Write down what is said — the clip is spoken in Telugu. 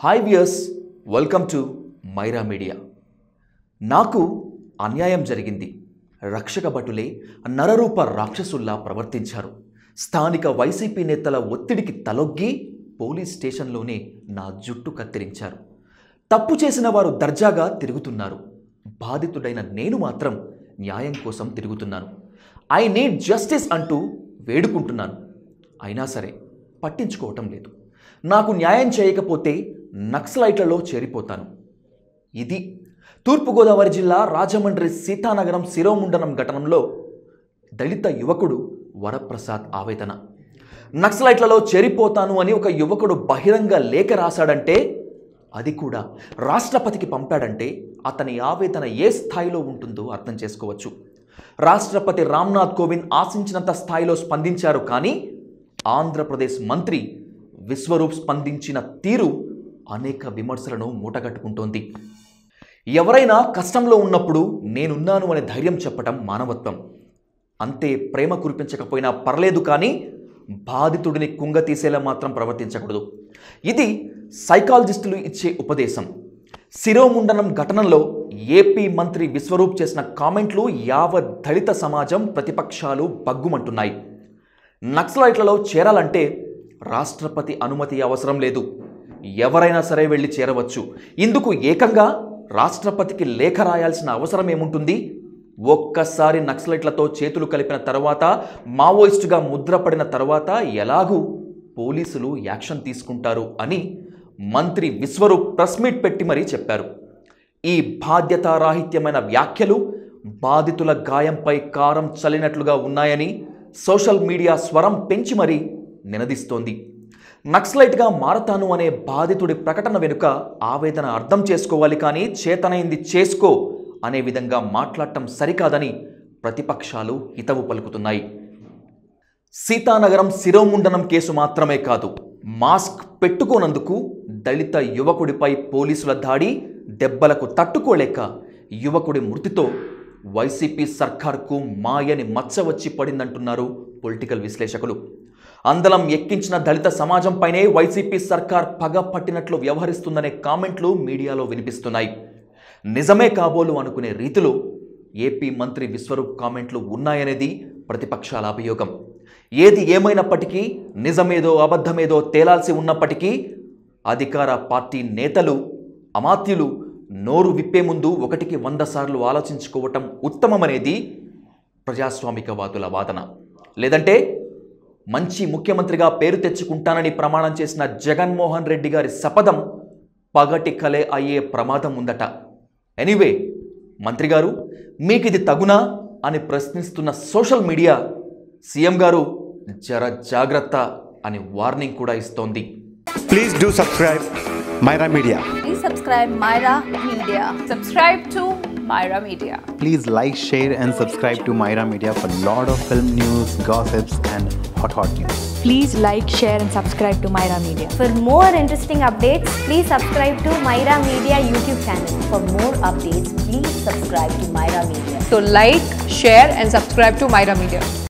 Hi viewers welcome to Myra Media నాకు అన్యాయం జరిగింది రక్షక భటులే నరరూప రాక్షసుల్లా ప్రవర్తించారు స్థానిక వైసీపీ నేతల ఒత్తిడికి తలొగ్గి పోలీస్ స్టేషన్లోనే నా జుట్టు కత్తిరించారు తప్పు చేసిన వారు దర్జాగా తిరుగుతున్నారు బాధితుడైన నేను మాత్రం న్యాయం కోసం తిరుగుతున్నాను ఐ నీడ్ జస్టిస్ అంటూ వేడుకుంటున్నాను అయినా సరే పట్టించుకోవటం లేదు నాకు న్యాయం చేయకపోతే నక్సలైట్లలో చేరిపోతాను ఇది తూర్పుగోదావరి జిల్లా రాజమండ్రి సీతానగరం శిరోముండనం ఘటనలో దళిత యువకుడు వరప్రసాద్ ఆవేదన నక్సలైట్లలో చేరిపోతాను అని ఒక యువకుడు బహిరంగ లేఖ రాశాడంటే అది కూడా రాష్ట్రపతికి పంపాడంటే అతని ఆవేదన ఏ స్థాయిలో ఉంటుందో అర్థం చేసుకోవచ్చు రాష్ట్రపతి రామ్నాథ్ కోవింద్ ఆశించినంత స్థాయిలో స్పందించారు కానీ ఆంధ్రప్రదేశ్ మంత్రి విశ్వరూప్ స్పందించిన తీరు అనేక విమర్శలను మూటగట్టుకుంటోంది ఎవరైనా కష్టంలో ఉన్నప్పుడు నేనున్నాను అనే ధైర్యం చెప్పటం మానవత్వం అంతే ప్రేమ కురిపించకపోయినా పర్లేదు కానీ బాధితుడిని కుంగ తీసేలా మాత్రం ప్రవర్తించకూడదు ఇది సైకాలజిస్టులు ఇచ్చే ఉపదేశం శిరోముండనం ఘటనలో ఏపీ మంత్రి విశ్వరూప్ చేసిన కామెంట్లు యావత్ దళిత సమాజం ప్రతిపక్షాలు బగ్గుమంటున్నాయి నక్సలైట్లలో చేరాలంటే రాష్ట్రపతి అనుమతి అవసరం లేదు ఎవరైనా సరే వెళ్ళి చేరవచ్చు ఇందుకు ఏకంగా రాష్ట్రపతికి లేఖ రాయాల్సిన అవసరం ఏముంటుంది ఒక్కసారి నక్సలైట్లతో చేతులు కలిపిన తర్వాత మావోయిస్టుగా ముద్రపడిన తర్వాత ఎలాగూ పోలీసులు యాక్షన్ తీసుకుంటారు అని మంత్రి విశ్వరూప్ ప్రెస్ మీట్ పెట్టి మరీ చెప్పారు ఈ బాధ్యతారాహిత్యమైన వ్యాఖ్యలు బాధితుల గాయంపై కారం చల్లినట్లుగా ఉన్నాయని సోషల్ మీడియా స్వరం పెంచి మరీ నినదిస్తోంది నక్సలైట్గా మారతాను అనే బాధితుడి ప్రకటన వెనుక ఆవేదన అర్థం చేసుకోవాలి కానీ చేతనైంది చేసుకో అనే విధంగా మాట్లాడటం సరికాదని ప్రతిపక్షాలు హితవు పలుకుతున్నాయి సీతానగరం శిరోముండనం కేసు మాత్రమే కాదు మాస్క్ పెట్టుకోనందుకు దళిత యువకుడిపై పోలీసుల దాడి దెబ్బలకు తట్టుకోలేక యువకుడి మృతితో వైసీపీ సర్కార్కు మాయని మచ్చ వచ్చి పడిందంటున్నారు పొలిటికల్ విశ్లేషకులు అందలం ఎక్కించిన దళిత సమాజంపైనే వైసీపీ సర్కార్ పగ పట్టినట్లు వ్యవహరిస్తుందనే కామెంట్లు మీడియాలో వినిపిస్తున్నాయి నిజమే కాబోలు అనుకునే రీతిలో ఏపీ మంత్రి విశ్వరూప్ కామెంట్లు ఉన్నాయనేది ప్రతిపక్షాల అభియోగం ఏది ఏమైనప్పటికీ నిజమేదో అబద్ధమేదో తేలాల్సి ఉన్నప్పటికీ అధికార పార్టీ నేతలు అమాత్యులు నోరు విప్పే ముందు ఒకటికి వంద సార్లు ఆలోచించుకోవటం ఉత్తమమనేది ప్రజాస్వామికవాదుల వాదన లేదంటే మంచి ముఖ్యమంత్రిగా పేరు తెచ్చుకుంటానని ప్రమాణం చేసిన జగన్మోహన్ రెడ్డి గారి శపథం పగటి కలే అయ్యే ప్రమాదం ఉందట ఎనీవే మంత్రి గారు మీకు ఇది తగునా అని ప్రశ్నిస్తున్న సోషల్ మీడియా సీఎం గారు జర జాగ్రత్త అని వార్నింగ్ కూడా ఇస్తోంది Please do subscribe Myra Media. Please subscribe Myra Media. Subscribe to Myra Media. Please like, share, and subscribe to Myra Media for lot of film news, gossips, and hot hot news. Please like, share, and subscribe to Myra Media. For more interesting updates, please subscribe to Myra Media YouTube channel. For more updates, please subscribe to Myra Media. So like, share and subscribe to Myra Media.